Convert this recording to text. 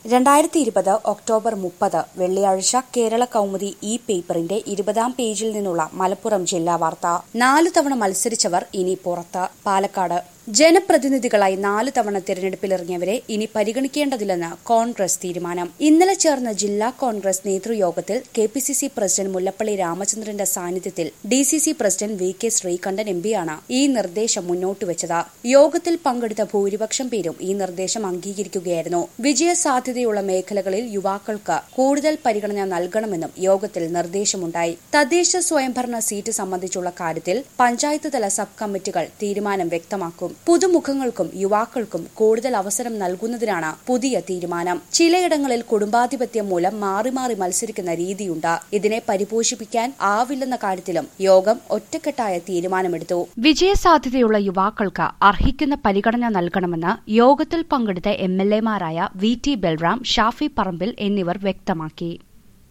രണ്ടായിരത്തി ഇരുപത് ഒക്ടോബർ മുപ്പത് വെള്ളിയാഴ്ച കേരള കൗമുദി ഇ പേപ്പറിന്റെ ഇരുപതാം പേജിൽ നിന്നുള്ള മലപ്പുറം ജില്ലാ വാർത്ത നാലു തവണ മത്സരിച്ചവർ ഇനി പുറത്ത് പാലക്കാട് ജനപ്രതിനിധികളായി നാലു തവണ തിരഞ്ഞെടുപ്പിലിറങ്ങിയവരെ ഇനി പരിഗണിക്കേണ്ടതില്ലെന്ന് കോൺഗ്രസ് തീരുമാനം ഇന്നലെ ചേർന്ന ജില്ലാ കോൺഗ്രസ് നേതൃയോഗത്തിൽ K P C C president Mullappally രാമചന്ദ്രന്റെ സാന്നിധ്യത്തിൽ D C C president V K Sreekandan M പിയാണ് ഈ നിർദ്ദേശം മുന്നോട്ടുവച്ചത് യോഗത്തിൽ പങ്കെടുത്ത ഭൂരിപക്ഷം പേരും ഈ നിർദ്ദേശം അംഗീകരിക്കുകയായിരുന്നു വിജയസാധ്യതയുള്ള മേഖലകളിൽ യുവാക്കൾക്ക് കൂടുതൽ പരിഗണന നൽകണമെന്നും യോഗത്തിൽ നിർദ്ദേശമുണ്ടായി തദ്ദേശ സ്വയംഭരണ സീറ്റ് സംബന്ധിച്ചുള്ള കാര്യത്തിൽ പഞ്ചായത്ത് തല സബ് കമ്മിറ്റികൾ തീരുമാനം വ്യക്തമാക്കും പുതുമുഖങ്ങൾക്കും യുവാക്കൾക്കും കൂടുതൽ അവസരം നൽകുന്നതിനാണ് പുതിയ തീരുമാനം ചിലയിടങ്ങളിൽ കുടുംബാധിപത്യം മൂലം മാറി മാറി മത്സരിക്കുന്ന രീതിയുണ്ട് ഇതിനെ പരിപോഷിപ്പിക്കാൻ ആവില്ലെന്ന കാര്യത്തിലും യോഗം ഒറ്റക്കെട്ടായ തീരുമാനമെടുത്തു വിജയസാധ്യതയുള്ള യുവാക്കൾക്ക് അർഹിക്കുന്ന പരിഗണന നൽകണമെന്ന് യോഗത്തിൽ പങ്കെടുത്ത എം എൽ എമാരായ വി ടി ബൽറാം ഷാഫി പറമ്പിൽ എന്നിവർ വ്യക്തമാക്കി